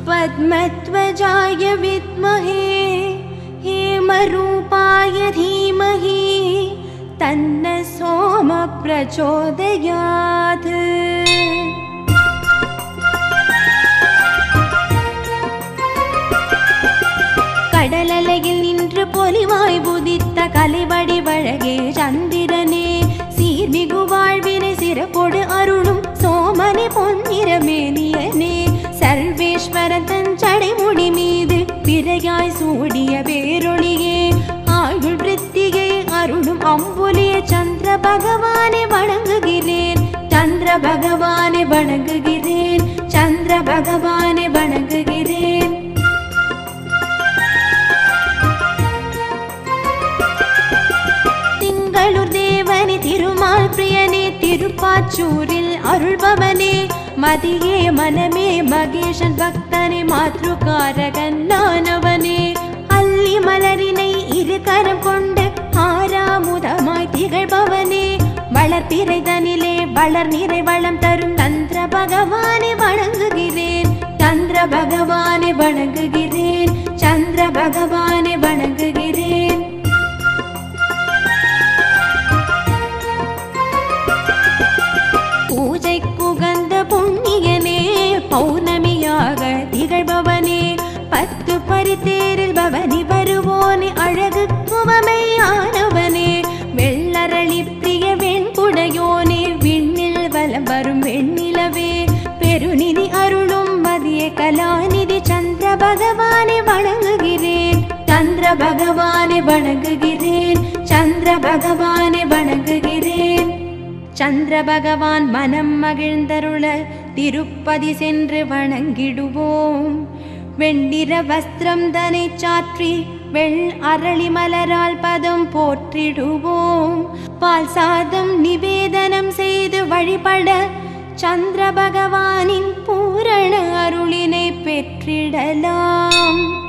पद्मध्वजाय विद्महे हेमरूपाय धीमहि तन्न सोम प्रचोदयात् கடலலையில் நின்று பொலிவாய் புதித்த கலைவடி வழகே சந்திரனே சீர்மிகு வாழ்வினை சிறப்பொடு அருளும் சோமனே பொன்னிறமேனியனே சர்வேஸ்வரன் தன் சடைமுடி மீது பிறையாய் சூடிய பேரொளியே ஆயுள் விருத்தியை அருளும் அம்புலிய சந்திர பகவானை வணங்குகிறேன் சந்திர பகவானை வணங்குகிறேன் சந்திர பகவானை வணங்குகிறேன் திங்களூர் தேவனே திருமால் பிரியனே திருப்பாச்சூரில் அருள்பவனே மதியே மனமே மகேஷன் பக்தனே மாத்ருகாரகன் நானவனே அல்லி மலரினை இரு கரம் கொண்டு ஆறாமுதமாய் திகழ்பவனே வளர்ப்பிறை தனிலே வளர் நிறை வளம் தரும் தந்திர பகவானை வணங்குகிறேன் சந்திர பகவானை வணங்குகிறேன் சந்திர பகவானை வணங்குகிறேன் பூஜைக்குகந்த புண்ணியனே பௌர்ணமியாக திகழ்பவனே பத்து பரித்தேரில் பவனி வருவோனே அழகு குவமையானவனே வெள்ளரளி பிரிய வெண்குடையோனே விண்ணில் வலம் வரும் வெண்ணிலவே பெருநிதி அருளும் மதிய கலாநிதி சந்திர பகவானை வணங்குகிறேன் சந்திர பகவானை வணங்குகிறேன் சந்திர பகவானை வணங்குகிறேன் சந்திர பகவான் மனம் மகிழ்ந்தருள திருப்பதி சென்று வணங்கிடுவோம் வெண்ணிற வஸ்திரம் தனை சாற்றி வெள் அரளி மலரால் பதம் போற்றிடுவோம் பால் சாதம் நிவேதனம் செய்து வழிபட சந்திர பகவானின் பூரண அருளினை பெற்றிடலாம்